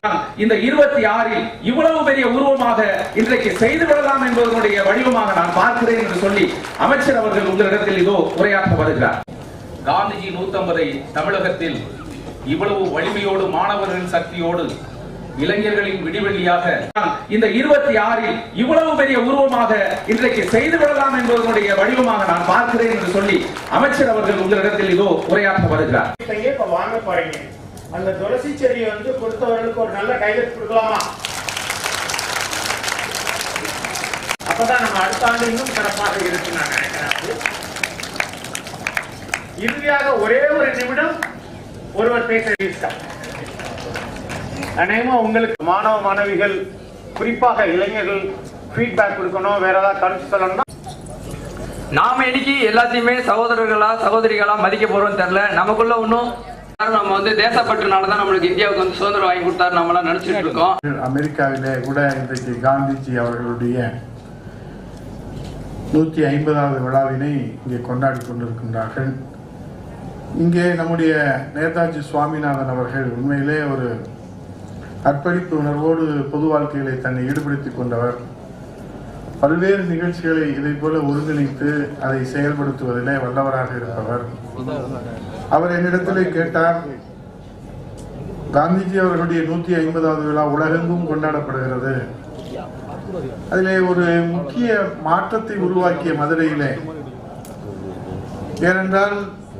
இந்த இருபத்தி ஆறில் இவ்வளவு பெரிய உருவமாக இன்றைக்கு செய்து விடலாம் என்பதனுடைய வடிவமாக நான் பார்க்கிறேன் என்று சொல்லி அமைச்சர் அவர்கள் உங்களிடத்தில் இதோ உரையாற்ற வருகிறார் காந்திஜி நூத்தம்பதை தமிழகத்தில் இவ்வளவு வலிமையோடு மாணவர்களின் சக்தியோடு இளைஞர்களின் விடிவெள்ளியாக இந்த இருபத்தி ஆறில் இவ்வளவு பெரிய உருவமாக இன்றைக்கு செய்து விடலாம் என்பதனுடைய வடிவமாக நான் பார்க்கிறேன் என்று சொல்லி அமைச்சர் அவர்கள் உங்களிடத்தில் இதோ உரையாற்ற வருகிறார் கையே இப்ப வாங்க போறீங்க அந்த துளசி செடியை வந்து கொடுத்தவர்களுக்கு ஒரு நல்ல கைதட்டு கொடுக்கலாமா அப்பதான் நம்ம அடுத்த ஆண்டு இன்னும் சிறப்பாக இருக்கு நான் நினைக்கிறேன் அது. இறுதியாக ஒரே ஒரு நிமிடம் ஒருவர் பேச இருக்கார். அநேகமா உங்களுக்கு மாணவ மாணவிகள் குறிப்பாக இளைஞர்கள் ஃபீட்பேக் கொடுக்கணும் வேற ஏதாவது கருத்து சொல்லணும்னா நாம இன்னைக்கு எல்லாத்தையுமே சகோதரர்களா சகோதரிகளா மதிக்க போறோம் தெரியல நமக்குள்ள ஒன்றும் நம்ம வந்து தேசப்பற்றுனால தான் நம்மளுக்கு இந்தியாவுக்கு வந்து சுதந்திரம் வாங்கி கொடுத்தாரு நம்மளாம் நினைச்சிட்டு இருக்கோம் அமெரிக்காவிலே கூட இன்றைக்கு காந்திஜி அவர்களுடைய நூற்றி ஐம்பதாவது விழாவினை இங்கே கொண்டாடி கொண்டிருக்கின்றார்கள் இங்கே நம்முடைய நேதாஜி சுவாமிநாதன் அவர்கள் உண்மையிலே ஒரு அர்ப்பணிப்பு உணர்வோடு பொது வாழ்க்கையிலே தன்னை ஈடுபடுத்திக் கொண்டவர் பல்வேறு நிகழ்ச்சிகளை இதை போல ஒருங்கிணைத்து அதை செயல்படுத்துவதிலே வல்லவராக இருப்பவர் அவர் என்னிடத்திலே கேட்டார் காந்திஜி அவர்களுடைய நூத்தி ஐம்பதாவது விழா உலகெங்கும் கொண்டாடப்படுகிறது அதிலே ஒரு முக்கிய மாற்றத்தை உருவாக்கிய மதுரையிலே ஏனென்றால்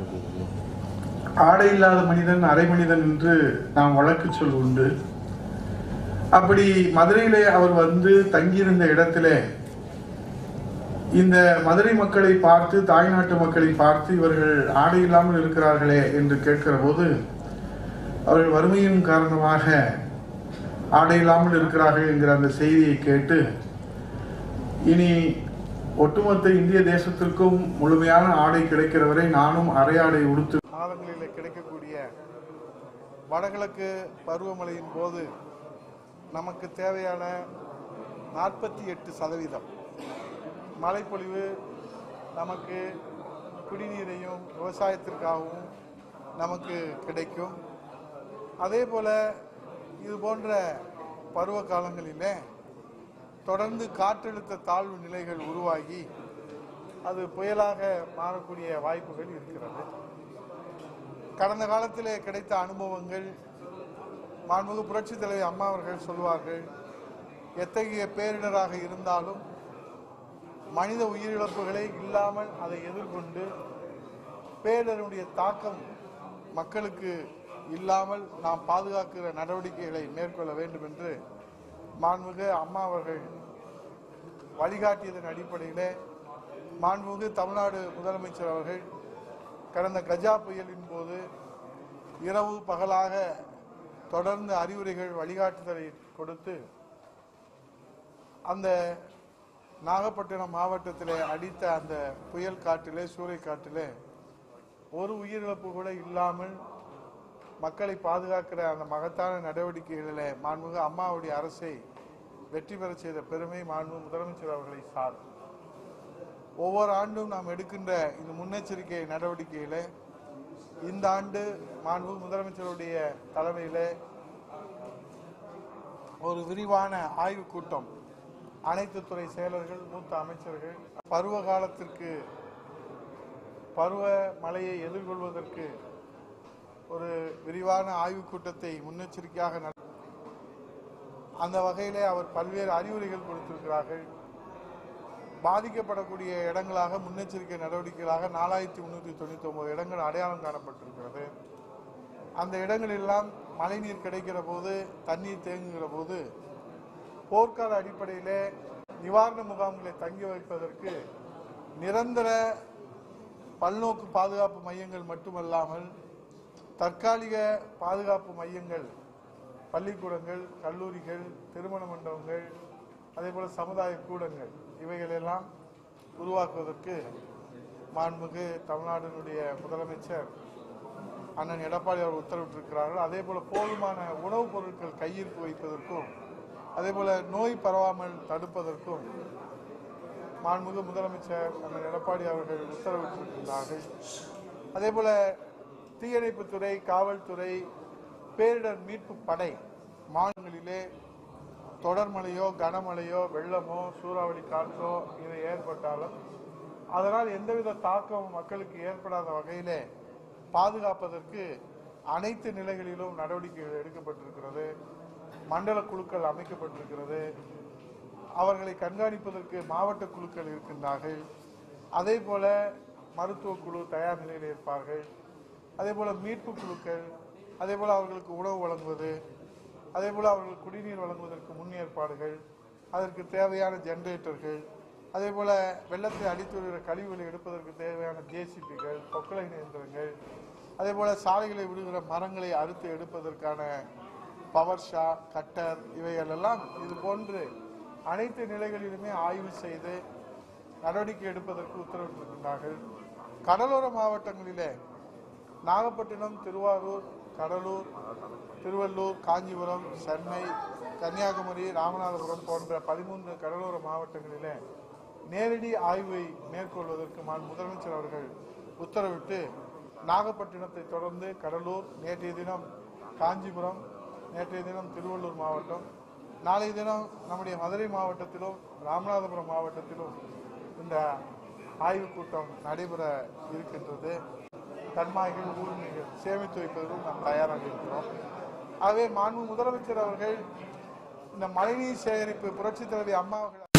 ஆடை இல்லாத மனிதன் அரை மனிதன் என்று நாம் வழக்கு சொல் உண்டு அப்படி மதுரையிலே அவர் வந்து தங்கியிருந்த இடத்திலே இந்த மதுரை மக்களை பார்த்து தாய்நாட்டு மக்களை பார்த்து இவர்கள் ஆடை இல்லாமல் இருக்கிறார்களே என்று கேட்கிற போது அவர்கள் வறுமையின் காரணமாக ஆடை இல்லாமல் இருக்கிறார்கள் என்கிற அந்த செய்தியை கேட்டு இனி ஒட்டுமொத்த இந்திய தேசத்திற்கும் முழுமையான ஆடை கிடைக்கிற வரை நானும் அரை ஆடை உடுத்து மாதங்களில் கிடைக்கக்கூடிய வடகிழக்கு பருவமழையின் போது நமக்கு தேவையான நாற்பத்தி எட்டு சதவீதம் மழைப்பொழிவு நமக்கு குடிநீரையும் விவசாயத்திற்காகவும் நமக்கு கிடைக்கும் அதே போல இது போன்ற பருவ காலங்களிலே தொடர்ந்து காற்றழுத்த தாழ்வு நிலைகள் உருவாகி அது புயலாக மாறக்கூடிய வாய்ப்புகள் இருக்கிறது கடந்த காலத்திலே கிடைத்த அனுபவங்கள் மாண்புமிகு புரட்சித் தலைவர் அம்மா அவர்கள் சொல்வார்கள் எத்தகைய பேரிடராக இருந்தாலும் மனித உயிரிழப்புகளை இல்லாமல் அதை எதிர்கொண்டு பேரிடருடைய தாக்கம் மக்களுக்கு இல்லாமல் நாம் பாதுகாக்கிற நடவடிக்கைகளை மேற்கொள்ள வேண்டும் என்று மாண்புமிகு அம்மா அவர்கள் வழிகாட்டியதன் அடிப்படையிலே மாண்புமிகு தமிழ்நாடு முதலமைச்சர் அவர்கள் கடந்த கஜா புயலின் போது இரவு பகலாக தொடர்ந்து அறிவுரைகள் வழிகாட்டுதலை கொடுத்து அந்த நாகப்பட்டினம் மாவட்டத்திலே அடித்த அந்த புயல் காற்றிலே சூறை காற்றிலே ஒரு உயிரிழப்பு கூட இல்லாமல் மக்களை பாதுகாக்கிற அந்த மகத்தான நடவடிக்கைகளிலே மாண்புமிகு அம்மாவுடைய அரசை வெற்றி பெறச் செய்த பெருமை மாண்புமிகு முதலமைச்சர் அவர்களை சார் ஒவ்வொரு ஆண்டும் நாம் எடுக்கின்ற இந்த முன்னெச்சரிக்கை நடவடிக்கையிலே இந்த ஆண்டு மாண்புமிகு முதலமைச்சருடைய தலைமையிலே ஒரு விரிவான ஆய்வுக் கூட்டம் அனைத்து துறை செயலர்கள் மூத்த அமைச்சர்கள் பருவ காலத்திற்கு பருவ மழையை எதிர்கொள்வதற்கு ஒரு விரிவான ஆய்வுக் கூட்டத்தை முன்னெச்சரிக்கையாக நட- அந்த வகையிலே அவர் பல்வேறு அறிவுரைகள் கொடுத்திருக்கிறார்கள் பாதிக்கப்படக்கூடிய இடங்களாக முன்னெச்சரிக்கை நடவடிக்கைகளாக நாலாயிரத்தி முன்னூற்றி தொண்ணூற்றி ஒன்பது இடங்கள் அடையாளம் காணப்பட்டிருக்கிறது அந்த இடங்களெல்லாம் மழைநீர் கிடைக்கிற போது தண்ணீர் தேங்குகிற போது போர்க்கால அடிப்படையிலே நிவாரண முகாம்களை தங்கி வைப்பதற்கு நிரந்தர பல்நோக்கு பாதுகாப்பு மையங்கள் மட்டுமல்லாமல் தற்காலிக பாதுகாப்பு மையங்கள் பள்ளிக்கூடங்கள் கல்லூரிகள் திருமண மண்டபங்கள் அதேபோல சமுதாய கூடங்கள் இவைகளெல்லாம் உருவாக்குவதற்கு மாண்புமிகு தமிழ்நாட்டினுடைய முதலமைச்சர் அண்ணன் எடப்பாடி அவர் உத்தரவிட்டிருக்கிறார்கள் அதே போல போதுமான உணவுப் பொருட்கள் கையிருப்பு வைப்பதற்கும் அதே போல நோய் பரவாமல் தடுப்பதற்கும் மாண்புமிகு முதலமைச்சர் அண்ணன் எடப்பாடி அவர்கள் உத்தரவிட்டிருக்கிறார்கள் அதே போல தீயணைப்புத்துறை காவல்துறை பேரிடர் மீட்பு படை மாநிலங்களிலே தொடர் மழையோ கனமழையோ வெள்ளமோ சூறாவளி காற்றோ இது ஏற்பட்டாலும் அதனால் எந்தவித தாக்கமும் மக்களுக்கு ஏற்படாத வகையிலே பாதுகாப்பதற்கு அனைத்து நிலைகளிலும் நடவடிக்கைகள் எடுக்கப்பட்டிருக்கிறது மண்டல குழுக்கள் அமைக்கப்பட்டிருக்கிறது அவர்களை கண்காணிப்பதற்கு மாவட்ட குழுக்கள் இருக்கின்றார்கள் அதே போல மருத்துவ குழு தயார் நிலையில் இருப்பார்கள் அதே போல மீட்பு குழுக்கள் அதே போல அவர்களுக்கு உணவு வழங்குவது அதே போல அவர்களுக்கு குடிநீர் வழங்குவதற்கு முன் ஏற்பாடுகள் அதற்கு தேவையான ஜெனரேட்டர்கள் அதே போல வெள்ளத்தை அடித்து வருகிற கழிவுகளை எடுப்பதற்கு தேவையான ஜேசிபிகள் கொக்கலை இயந்திரங்கள் அதே போல சாலைகளை விடுகிற மரங்களை அறுத்து எடுப்பதற்கான பவர் ஷா கட்டர் இவைகளெல்லாம் இது போன்று அனைத்து நிலைகளிலுமே ஆய்வு செய்து நடவடிக்கை எடுப்பதற்கு உத்தரவிட்டிருக்கின்றார்கள் கடலோர மாவட்டங்களிலே நாகப்பட்டினம் திருவாரூர் கடலூர் திருவள்ளூர் காஞ்சிபுரம் சென்னை கன்னியாகுமரி ராமநாதபுரம் போன்ற பதிமூன்று கடலோர மாவட்டங்களிலே நேரடி ஆய்வை மேற்கொள்வதற்கு மாண்பு முதலமைச்சர் அவர்கள் உத்தரவிட்டு நாகப்பட்டினத்தை தொடர்ந்து கடலூர் நேற்றைய தினம் காஞ்சிபுரம் நேற்றைய தினம் திருவள்ளூர் மாவட்டம் நாளைய தினம் நம்முடைய மதுரை மாவட்டத்திலும் ராமநாதபுரம் மாவட்டத்திலும் இந்த ஆய்வுக் கூட்டம் நடைபெற இருக்கின்றது தன்மாய்கள் ஊர்மைகள் சேமித்து வைப்பதற்கும் நாம் தயாராக இருக்கிறோம் ஆகவே மாண்பு முதலமைச்சர் அவர்கள் இந்த மழைநீர் சேகரிப்பு புரட்சித் தலைவி அம்மா அவர்கள்